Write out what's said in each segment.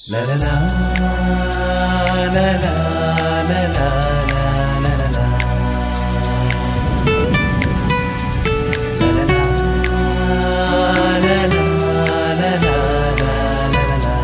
La la la la la la la la la la la. La la la la la la la la la la.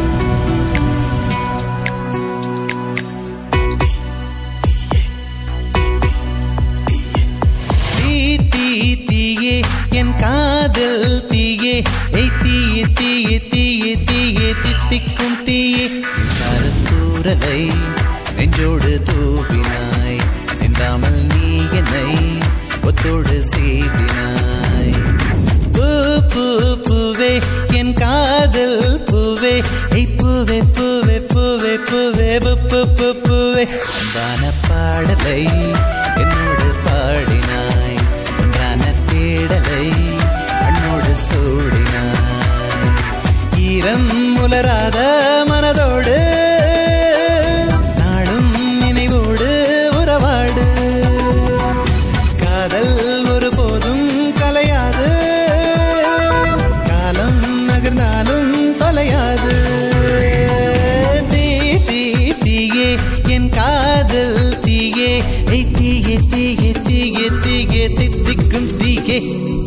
தீ தீ தீயே என் காதல் தீயே ஏய் தீயே தீயே தீயே தீயே தித்திக்கும் தீயே சரத்தூரலை நெஞ்சோடு தூவினாய் சிந்தாமல் நீ என்னை ஒத்தோடு சீவினாய் பூ பூ பூவே என் காதல் பூவே ஏய் பூவே பூவே பூவே பூவே பூ பூ பூ பூவே அன்பான பாடலை என்னோடு பாடினாய் ஒன்றான தேடலை அண்ணோடு சூடினாய் ஈரம் உலராத மனதோடு நாளும் நினைவோடு உறவாடு காதல் ஒருபோதும் கலையாது காலம் நகர்ந்தாலும் தொலையாது தீ தீ தீயே என் காதல் தீயே ஐ தீயே தீயே தீயே தீயே தித்திக்கும் தீயே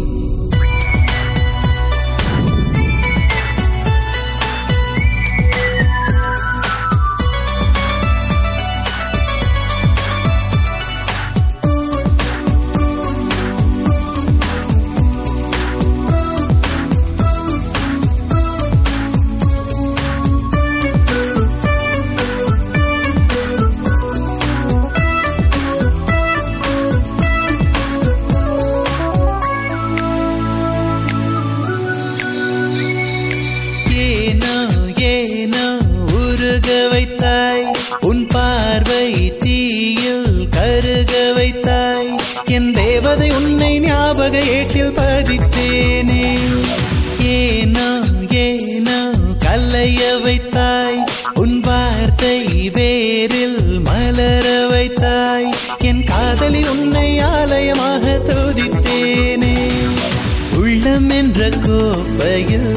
ஏனோ ஏனோ உருக வைத்தாய் உன் பார்வை தீயில் கருக வைத்தாய் என் தேவதை உன்னை ஞாபக ஏட்டில் பதித்தேனே ஏனோ ஏனோ கல்லைய வைத்தாய் உன் வார்த்தை வேரில் மலர வைத்தாய் என் காதலி உன்னை ஆலயமாக துதித்தேனே உள்ளம் என்ற கோப்பையில்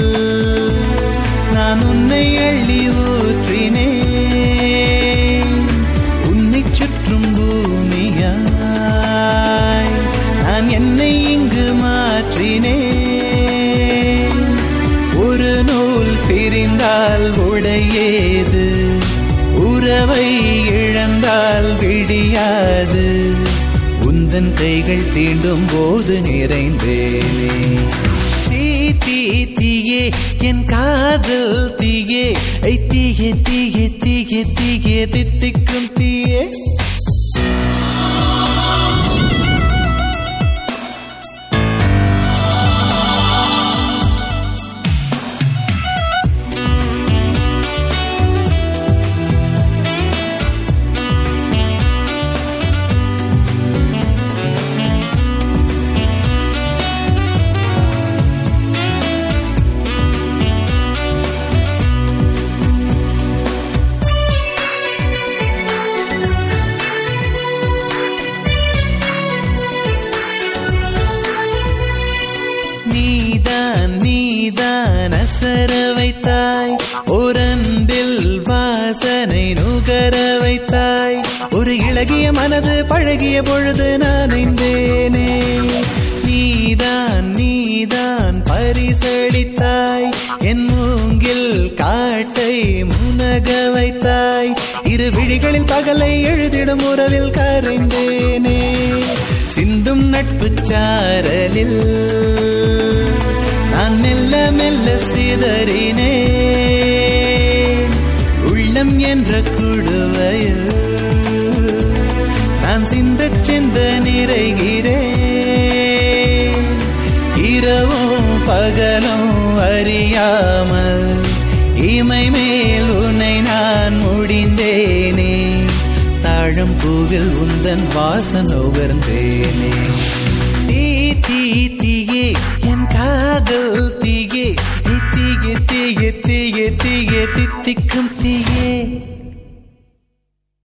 நான் உன்னை அள்ளி ஊற்றினேன் உன்னை சுற்றும் பூமியாய் நான் என்னை இங்கு மாற்றினேன் ஒரு நூல் பிரிந்தால் உடையேது உறவை இழந்தால் விடியாது உந்தன் கைகள் தீண்டும் போது நிறைந்தேனே தீ தீ தீயே என் காதல் தீயே ஐ தீயே தீயே தீயே தீயே தித்திக்கும் தீயே நீதான் நீதான் அசர வைத்தாய் ஒரன்பில் வாசனை நுகர வைத்தாய் ஒரு இளகிய மனது பழகிய பொழுது நனைந்தேனே நீதான் நீதான் பரிசளித்தாய் என் மூங்கில் காட்டை முனக வைத்தாய் இரு விழிகளில் பகலை எழுதிடும் உறவில் கரைந்தேனே சிந்தும் நட்பு சாரலில் நான் மெல்ல மெல்ல சிதறினேன் உள்ளம் என்ற குடுவையில் நான் சிந்த சிந்த நிறைகிறேன் இரவும் பகலும் அறியாமல் இமை மேல் உன்னை நான் முடிந்தேனே தாழம் பூவில் உந்தன் வாசம் நுகர்ந்தேனே தீ தீ தீயே என் காதல் தீயே ஏய் தீயே தீயே தீயே தீயே தித்திக்கும் தீயே